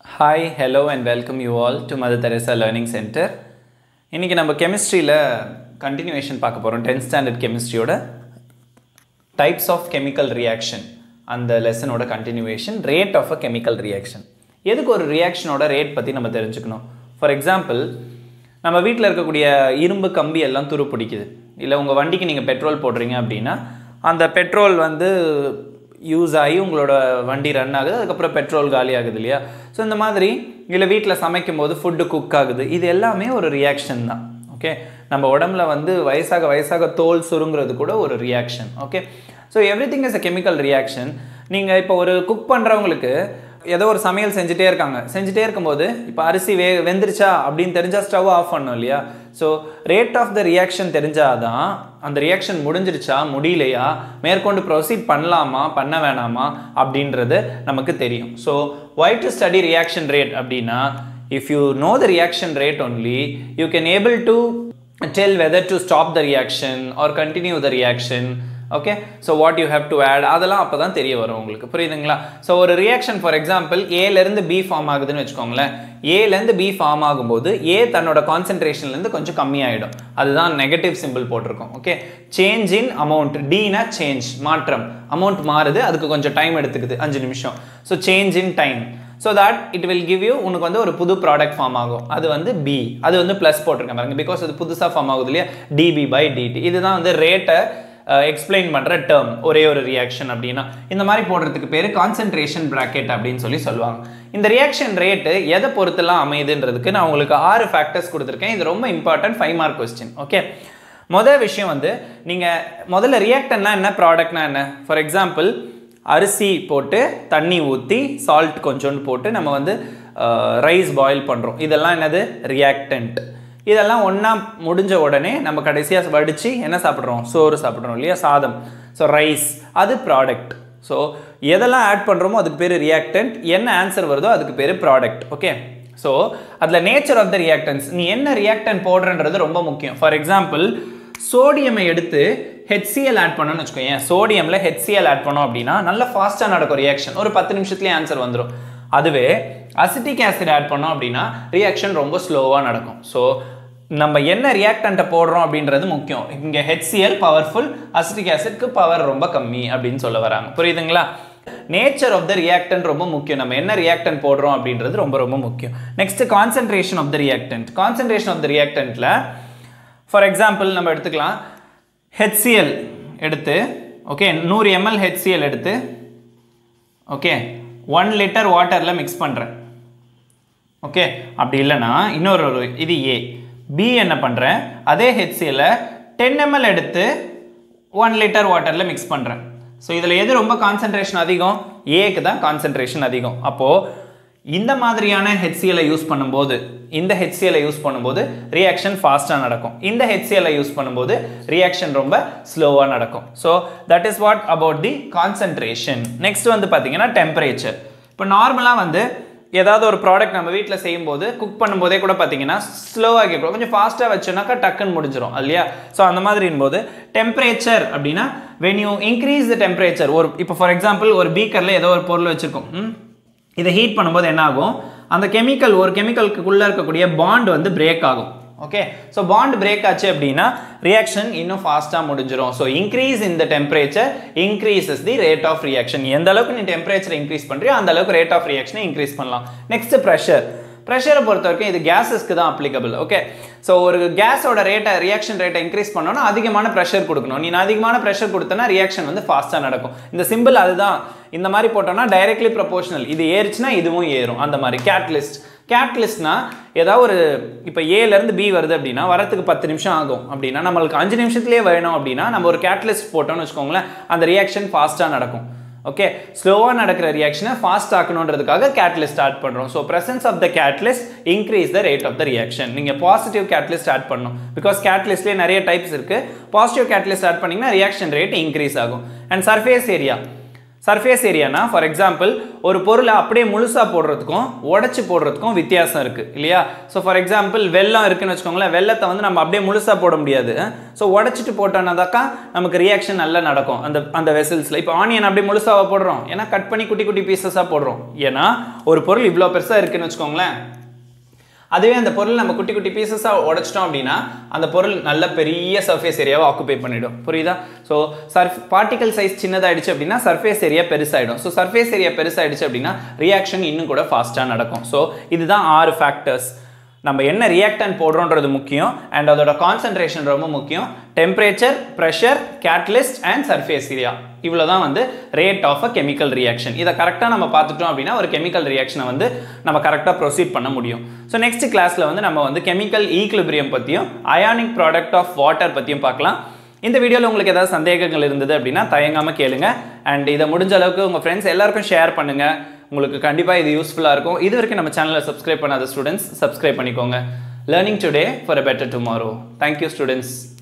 hi hello and welcome you all to Mother Teresa learning centre இன்றைக்கி நம்ம கெமிஸ்ட்ரியில் continuation பார்க்க போகிறோம் டென்த் ஸ்டாண்டர்ட் கெமிஸ்ட்ரியோட டைப்ஸ் ஆஃப் கெமிக்கல் ரியாக்ஷன் அந்த லெசனோட continuation rate of a chemical reaction எதுக்கு ஒரு ரியாக்ஷனோட ரேட் பற்றி நம்ம தெரிஞ்சுக்கணும் ஃபார் எக்ஸாம்பிள் நம்ம வீட்டில் இருக்கக்கூடிய இரும்பு கம்பி எல்லாம் துரு பிடிக்குது இல்லை உங்கள் வண்டிக்கு நீங்கள் பெட்ரோல் போடுறீங்க அப்படின்னா அந்த பெட்ரோல் வந்து யூஸ் ஆகி உங்களோட வண்டி ரன் ஆகுது அதுக்கப்புறம் பெட்ரோல் காலி ஆகுது இல்லையா ஸோ இந்த மாதிரி இல்லை வீட்டில் சமைக்கும் போது ஃபுட்டு குக் ஆகுது இது எல்லாமே ஒரு ரியாக்ஷன் தான் ஓகே நம்ம உடம்புல வந்து வயசாக வயசாக தோல் சுருங்கிறது கூட ஒரு reaction okay so everything is a chemical reaction நீங்கள் இப்போ ஒரு குக் பண்ணுறவங்களுக்கு ஏதோ ஒரு சமையல் செஞ்சுட்டே இருக்காங்க செஞ்சுட்டே இருக்கும்போது இப்போ அரிசி வே வெந்துருச்சா அப்படின்னு தெரிஞ்சால் ஸ்டவ் ஆஃப் பண்ணும் இல்லையா so rate of the reaction தெரிஞ்சாதான் அந்த ரியாக்ஷன் முடிஞ்சிருச்சா முடியலையா மேற்கொண்டு ப்ரொசீட் பண்ணலாமா பண்ண வேணாமா அப்படின்றது நமக்கு தெரியும் so why to study reaction rate அப்படின்னா if you know the reaction rate only you can able to tell whether to stop the reaction or continue the reaction okay so what you have to add அதெல்லாம் அப்போ தான் தெரிய வரும் உங்களுக்கு புரியுதுங்களா so ஒரு reaction for example ஏலேருந்து B form ஆகுதுன்னு வச்சுக்கோங்களேன் ஏலேருந்து பி ஃபார்ம் ஆகும்போது ஏ தன்னோட கான்சென்ட்ரேஷன்லேருந்து கொஞ்சம் கம்மியாயிடும் அதுதான் நெகட்டிவ் சிம்பிள் போட்டிருக்கோம் ஓகே சேஞ்ச் இன் அமௌண்ட் டீனா சேஞ்ச் மாற்றம் அமௌண்ட் மாறுது அதுக்கு கொஞ்சம் டைம் எடுத்துக்குது அஞ்சு நிமிஷம் so change in time so that it will give you உனக்கு வந்து ஒரு புது ப்ராடக்ட் ஃபார்ம் ஆகும் அது வந்து பி அது வந்து ப்ளஸ் போட்டிருக்கேன் பாருங்க பிகாஸ் அது புதுசாக ஃபார்ம் ஆகுது இல்லையா டிபி பை டிடி இதுதான் வந்து ரேட்டை எக்ஸ்பிளைன் பண்ணுற டேர்ம் ஒரே ஒரு ரியாக்ஷன் அப்படின்னா இந்த மாதிரி போடுறதுக்கு பேர் கான்சென்ட்ரேஷன் ப்ராக்கெட் அப்படின்னு சொல்லி சொல்லுவாங்க இந்த ரியாக்ஷன் ரேட்டு எதை பொறுத்தெல்லாம் அமையுதுன்றதுக்கு நான் உங்களுக்கு ஆறு ஃபேக்டர்ஸ் கொடுத்துருக்கேன் இது ரொம்ப important five mark question okay மொதல் விஷயம் வந்து நீங்கள் முதல்ல ரியாக்டன்னா என்ன ப்ராடக்ட்னா என்ன ஃபார் எக்ஸாம்பிள் அரிசி போட்டு தண்ணி ஊற்றி சால்ட் கொஞ்சோண்டு போட்டு நம்ம வந்து ரைஸ் பாயில் பண்ணுறோம் இதெல்லாம் என்னது ரியாக்டன்ட் இதெல்லாம் ஒன்றா முடிஞ்ச உடனே நம்ம கடைசியாக வடித்து என்ன சாப்பிட்றோம் சோறு சாப்பிட்றோம் இல்லையா சாதம் ஸோ ரைஸ் அது ப்ராடக்ட் ஸோ எதெல்லாம் ஆட் பண்ணுறோமோ அதுக்கு பேர் ரியாக்டன்ட் என்ன ஆன்சர் வருதோ அதுக்கு பேர் ப்ராடக்ட் ஓகே ஸோ அதில் நேச்சர் ஆஃப் த ரியாக்டன்ஸ் நீ என்ன ரியாக்டன் போடுறன்றது ரொம்ப முக்கியம் ஃபார் எக்ஸாம்பிள் சோடியமை எடுத்து ஹெச்சிஎல் ஆட் பண்ணணும்னு வச்சுக்கோங்க சோடியமில் ஹெச்சிஎல் ஆட் பண்ணோம் அப்படின்னா நல்ல ஃபாஸ்ட்டாக நடக்கும் ரியாக்ஷன் ஒரு பத்து நிமிஷத்துலேயே ஆன்சர் வந்துடும் அதுவே அசிட்டிக் ஆசிட் ஆட் பண்ணோம் அப்படின்னா ரியாக்ஷன் ரொம்ப ஸ்லோவாக நடக்கும் ஸோ நம்ம என்ன ரியாக்டண்ட்டை போடுறோம் அப்படின்றது முக்கியம் இங்கே ஹெச்சிஎல் பவர்ஃபுல் அசிட்டிக் ஆசிட்க்கு பவர் ரொம்ப கம்மி அப்படின்னு சொல்ல வராங்க புரியுதுங்களா நேச்சர் ஆஃப் த ரியாக்டன்ட் ரொம்ப முக்கியம் நம்ம என்ன ரியாக்டன் போடுறோம் அப்படின்றது ரொம்ப ரொம்ப முக்கியம் next concentration of the reactant concentration of the ரியாக்டன்ட்டில் ஃபார் எக்ஸாம்பிள் நம்ம எடுத்துக்கலாம் ஹெச்சிஎல் எடுத்து ஓகே நூறு எம்எல் ஹெச்சிஎல் எடுத்து ஓகே ஒன் லிட்டர் வாட்டரில் மிக்ஸ் பண்ணுறேன் ஓகே அப்படி இல்லைன்னா இன்னொரு ஒரு இது ஏ பி என்ன பண்ணுறேன் அதே ஹெச்சிஎல்லை டென் எம்எல் எடுத்து ஒன் லிட்டர் வாட்டரில் மிக்ஸ் பண்ணுறேன் ஸோ இதில் எது ரொம்ப கான்சன்ட்ரேஷன் அதிகம் ஏக்கு தான் கான்சன்ட்ரேஷன் அதிகம் அப்போது இந்த மாதிரியான ஹெச்சிஎலை யூஸ் பண்ணும்போது இந்த ஹெச்சிஎலை யூஸ் பண்ணும்போது ரியாக்ஷன் ஃபாஸ்ட்டாக நடக்கும் இந்த ஹெச்சிஎலை யூஸ் பண்ணும்போது ரியாக்ஷன் ரொம்ப ஸ்லோவாக நடக்கும் so that is what about the concentration next வந்து பார்த்தீங்கன்னா டெம்பரேச்சர் இப்போ நார்மலாக வந்து ஏதாவது ஒரு ப்ராடக்ட் நம்ம வீட்டில் செய்யும்போது குக் பண்ணும்போதே கூட பார்த்தீங்கன்னா ஸ்லோவாக கேட்கும் கொஞ்சம் ஃபாஸ்ட்டாக வச்சோன்னாக்கா டக்குன்னு முடிஞ்சிடும் இல்லையா ஸோ அந்த மாதிரின் போது டெம்பரேச்சர் அப்படின்னா when you increase the temperature ஒரு இப்போ ஃபார் எக்ஸாம்பிள் ஒரு பீக்கரில் ஏதோ ஒரு பொருள் வச்சுருக்கோம் இதை ஹீட் பண்ணும்போது என்ன ஆகும் அந்த கெமிக்கல் ஒரு கெமிக்கலுக்குள்ளே இருக்கக்கூடிய பாண்ட் வந்து பிரேக் ஆகும் ஓகே ஸோ பாண்ட் பிரேக் ஆச்சு அப்படின்னா ரியாக்ஷன் இன்னும் ஃபாஸ்ட்டாக முடிஞ்சிடும் ஸோ இன்க்ரீஸ் இந்த temperature increases the rate of reaction எந்த அளவுக்கு நீ டெம்பரேச்சர் இன்க்ரீஸ் பண்ணுறியோ அந்த அளவுக்கு ரேட் ஆஃப் ரியாக்ஷனை இன்க்ரீஸ் பண்ணலாம் நெக்ஸ்ட் ப்ரெஷர் ப்ரெஷரை பொறுத்த வரைக்கும் இது கேஸஸ்க்கு தான் அப்ளிகபிள் ஓகே ஸோ ஒரு கேஸோட ரேட்டை ரியாக்ஷன் ரேட்டை இன்க்ரீஸ் பண்ணோன்னா அதிகமான ப்ரெஷர் கொடுக்கணும் நீ அதிகமான ப்ரெஷர் கொடுத்தனா ரியாக்ஷன் வந்து ஃபாஸ்ட்டாக நடக்கும் இந்த சிம்பிள் அதுதான் இந்த மாதிரி போட்டோம்னா டைரக்ட்லி ப்ரொபோஷனல் இது ஏறிச்சுன்னா இதுவும் ஏறும் அந்த மாதிரி கேட்லிஸ்ட் கேட்லிஸ்ட்னா ஏதாவது ஒரு இப்போ ஏலேருந்து பி வருது அப்படின்னா வரத்துக்கு பத்து நிமிஷம் ஆகும் அப்படின்னா நம்மளுக்கு அஞ்சு நிமிஷத்துலேயே வேணும் அப்படின்னா நம்ம ஒரு கேட்லிஸ்ட் போட்டோம்னு வச்சுக்கோங்களேன் அந்த ரியாக்ஷன் ஃபாஸ்ட்டாக நடக்கும் ஓகே ஸ்லோவாக நடக்கிற ரியாக்ஷனை ஃபாஸ்ட் ஆக்கணுன்றதுக்காக கேட்லிஸ்ட் ஆட் பண்ணுறோம் so presence of the catalyst increase the rate of the reaction நீங்கள் பாசிட்டிவ் கேட்லிஸ்ட் ஆட் பண்ணணும் பிகாஸ் கேட்லிஸ்ட்லேயே நிறைய டைப்ஸ் இருக்குது பாசிட்டிவ் கேட்லிஸ்ட் ஆட் பண்ணிங்கன்னா ரியாக்ஷன் ரேட் இன்க்ரீஸ் ஆகும் அண்ட் சர்ஃபேஸ் ஏரியா சர்ஃபேஸ் ஏரியானா ஃபார் எக்ஸாம்பிள் ஒரு பொருளை அப்படியே முழுசாக போடுறதுக்கும் உடச்சி போடுறதுக்கும் வித்தியாசம் இருக்குது இல்லையா ஸோ ஃபார் எக்ஸாம்பிள் வெள்ளம் இருக்குன்னு வச்சுக்கோங்களேன் வெள்ளத்தை வந்து நம்ம அப்படியே முழுசாக போட முடியாது ஸோ உடச்சிட்டு போட்டோன்னாதாக்கா நமக்கு ரியாக்ஷன் நல்லா நடக்கும் அந்த அந்த வெசல்ஸில் இப்போ ஆனியன் அப்படியே முழுசாக போடுறோம் ஏன்னா கட் பண்ணி குட்டி குட்டி பீசஸாக போடுறோம் ஏன்னா ஒரு பொருள் இவ்வளோ பெருசாக இருக்குன்னு வச்சுக்கோங்களேன் அதுவே அந்த பொருள் நம்ம குட்டி குட்டி பீசஸாக உடைச்சிட்டோம் அப்படின்னா அந்த பொருள் நல்ல பெரிய சர்ஃபேஸ் ஏரியாவை ஆக்குபை பண்ணிடும் புரியுதா ஸோ சர்ஃப் பார்ட்டிகல் சைஸ் சின்னதாயிடுச்சு அப்படின்னா சர்ஃபேஸ் ஏரியா பெருசாயிடும் ஸோ சர்ஃபேஸ் ஏரியா பெருசாயிடுச்சு அப்படின்னா ரியாக்ஷன் இன்னும் கூட ஃபாஸ்ட்டாக நடக்கும் ஸோ இதுதான் ஆறு ஃபேக்டர்ஸ் நம்ம என்ன ரியாக்டன் போடுறோன்றது முக்கியம் அண்ட் அதோட கான்சன்ட்ரேஷன் ரொம்ப முக்கியம் temperature pressure catalyst and surface area இவ்வளோ தான் வந்து rate of a chemical reaction இதை கரெக்டாக நம்ம பார்த்துட்டோம் அப்படின்னா ஒரு கெமிக்கல் ரியாக்ஷனை வந்து நம்ம கரெக்டாக ப்ரொசீட் பண்ண முடியும் ஸோ நெக்ஸ்ட் கிளாஸில் வந்து நம்ம வந்து கெமிக்கல் ஈக்லிபிரியம் பற்றியும் அயானிக் ப்ராடக்ட் ஆஃப் வாட்டர் பற்றியும் பார்க்கலாம் இந்த வீடியோவில் உங்களுக்கு ஏதாவது சந்தேகங்கள் இருந்தது அப்படின்னா தயங்காமல் கேளுங்க அண்ட் இதை முடிஞ்ச அளவுக்கு உங்கள் ஃப்ரெண்ட்ஸ் எல்லாருக்கும் ஷேர் பண்ணுங்கள் உங்களுக்கு கண்டிப்பாக இது யூஸ்ஃபுல்லாக இருக்கும் இது வரைக்கும் நம்ம சேனலை சப்ஸ்கிரைப் பண்ணாத ஸ்டூடெண்ட்ஸ் சப்ஸ்கிரைப் பண்ணிக்கோங்க learning today for a better tomorrow thank you students